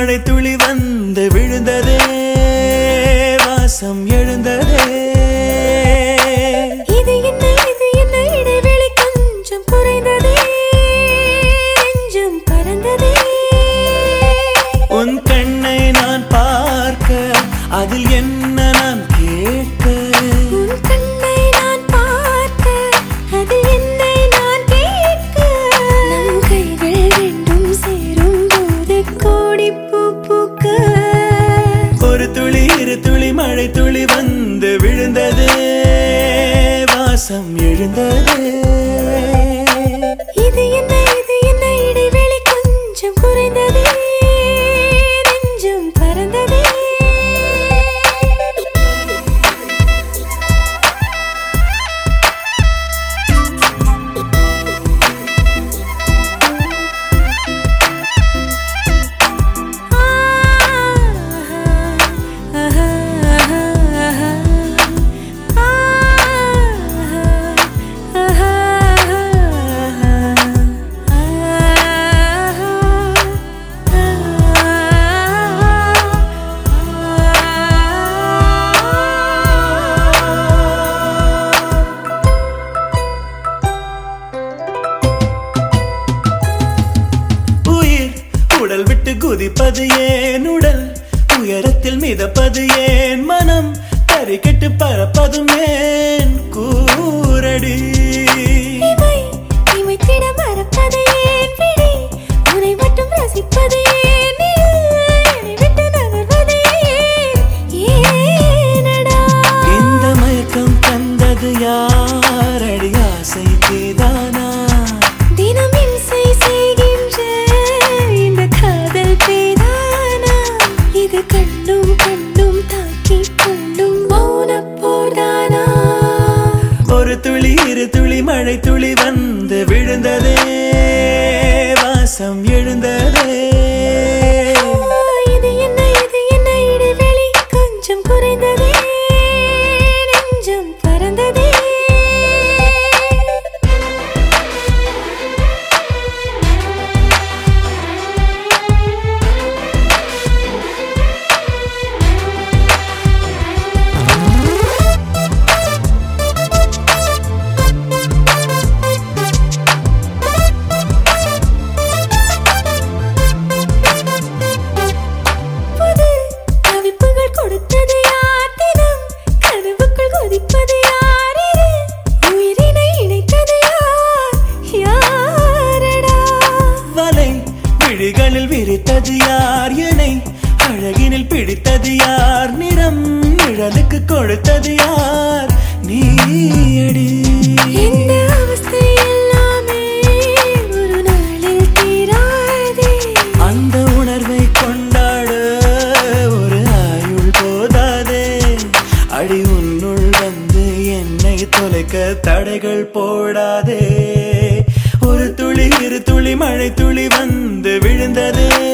மழை துளி வந்து விழுந்ததே வாசம் எழுந்ததே இது என்ன இது என்ன இடைவெளி கொஞ்சம் குறைந்ததே நெஞ்சம் பறந்ததே உன் கண்ணை நான் பார்க்க அதில் என்ன நான் கேட்க உன் கண்ணை நான் பார்க்க அதில் என்னை நான் கேட்க நம் கைகள் ரெண்டும் சேரும் போது கோடி பூ பூக்க ஒரு துளி இரு துளி மழை துளி வந்து விழுந்ததே வாசம் எழுந்ததே இது என்ன இது என்ன இடைவெளி கொஞ்சம் குறைந்ததே நெஞ்சம் பறந்ததே உயிர் உடல் விட்டு குதிப்பது ஏன் உடல் உயரத்தில் மிதப்பது ஏன் மனம் கறிக்கெட்டு பறப்பதும் ஏன் கூரடி இமை இமைத்திட மறப்பது ஏன் விழி உன்னை மட்டும் ரசிப்பது ஏன் என்னை விட்டு நகர்வது ஏன் ஏனடா இந்த மயக்கம் தந்தது யாரடி ஆசை தீதானா தினம் இம்சை செய்கின்ற இந்த காதல் பேதானா இது கண்டும் கண்டும் தாக்கிக் கொள்ளும் மௌனப் போர்தானா ஒரு துளி இரு துளி மழை துளி வந்து விழுந்ததே வாசம் எழுந்ததே இது என்ன இது என்ன இடைவெளி கொஞ்சம் குறைந்ததே நெஞ்சம் பறந்ததே புது தவிப்புகள் கொடுத்தது யார் தினம் கனவுக்குள் கொதிப்பது யார் இது உயிரினை இணைத்தது யார் யாரடா வலை விழிகளில் விரித்தது யார் என்னை அழகினில் பிடித்தது யார் நிறம் நிழலுக்கு கொடுத்தது யார் நீயடி இந்த அவஸ்தை எல்லாமே ஒரு நாளில் தீராதே அந்த உணர்வை கொண்டாட ஒரு ஆயுள் போதாதே அடி உன்னுள் வந்து என்னை தொலைக்க தடைகள் போடாதே ஒரு துளி இரு துளி மழை துளி வந்து விழுந்ததே